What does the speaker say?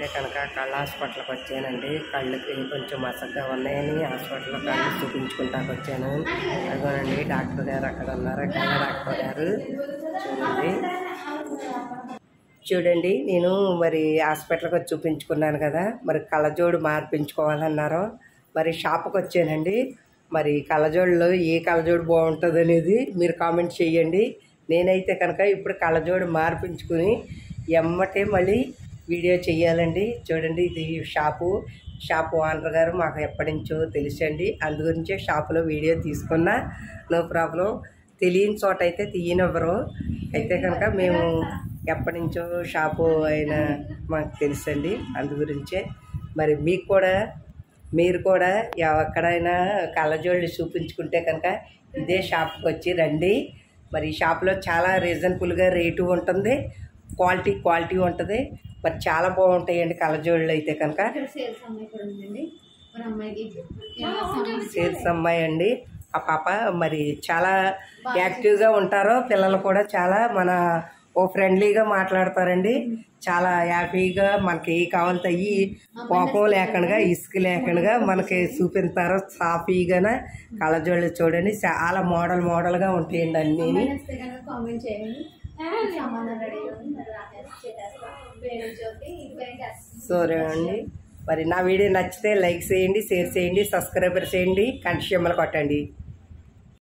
అయితే కనుక కళ్ళ హాస్పిటల్కి వచ్చానండి కళ్ళకి కొంచెం మసగ్గా ఉన్నాయని హాస్పిటల్లో కళ్ళు చూపించుకుంటానికి వచ్చాను అదిగోనండి డాక్టర్ గారు అక్కడ ఉన్నారు కళ్ళ డాక్టర్ గారు చూడండి చూడండి నేను మరి హాస్పిటల్కి వచ్చి చూపించుకున్నాను కదా మరి కళ్ళజోడు మార్పించుకోవాలన్నారు మరి షాప్కి వచ్చానండి మరి కళ్ళజోడులో ఏ కళ్ళజోడు బాగుంటుంది అనేది మీరు కామెంట్ చేయండి నేనైతే కనుక ఇప్పుడు కళ్ళజోడు మార్పించుకుని ఎమ్మటే మళ్ళీ వీడియో చేయాలండి చూడండి ఇది షాపు షాపు ఓనర్ గారు మాకు ఎప్పటి నుంచో తెలుసండి అందు గురించే షాపులో వీడియో తీసుకున్నా నో ప్రాబ్లం తెలియని చోట అయితే తీయనివ్వరు అయితే కనుక మేము ఎప్పటి నుంచో షాపు అయినా మాకు తెలుసండి అందు గురించే మరి మీకు కూడా మీరు కూడా ఎక్కడైనా కళ్ళజోళ్ళు చూపించుకుంటే కనుక ఇదే షాప్కి వచ్చి రండి మరి ఈ షాప్లో చాలా రీజనబుల్గా రేటు ఉంటుంది క్వాలిటీ క్వాలిటీ ఉంటుంది మరి చాలా బాగుంటాయండి కళ్ళజోళ్ళు అయితే కనుక ఇక్కడ సేల్స్ అమ్మాయి కూడా ఉందండి మరి అమ్మాయికి ఏమైనా సమస్య సేల్స్ అమ్మాయి అండి ఆ పాప మరి చాలా యాక్టివ్గా ఉంటారు పిల్లలు కూడా చాలా మన ఓ ఫ్రెండ్లీగా మాట్లాడతారండి చాలా హ్యాపీగా మనకి ఏ కావాలంటే అయ్యి కోపం లేకుండా ఇసుక లేకుండా మనకి చూపిస్తారు సాఫీగా కళ్ళజోళ్ళు చూడండి చాలా మోడల్ మోడల్గా ఉంటాయండి అన్నీ అమ్మాయి నచ్చితే కనుక కామెంట్ చేయండి సంబంధం రెడీ ఉంది మరి రాకేసి చేసేస్తా పేరు జ్యోతి పేరు చేస్తాను సరే అండి మరి నా వీడియో నచ్చితే లైక్ చేయండి షేర్ చేయండి సబ్స్క్రైబర్ చేయండి కంటి కొట్టండి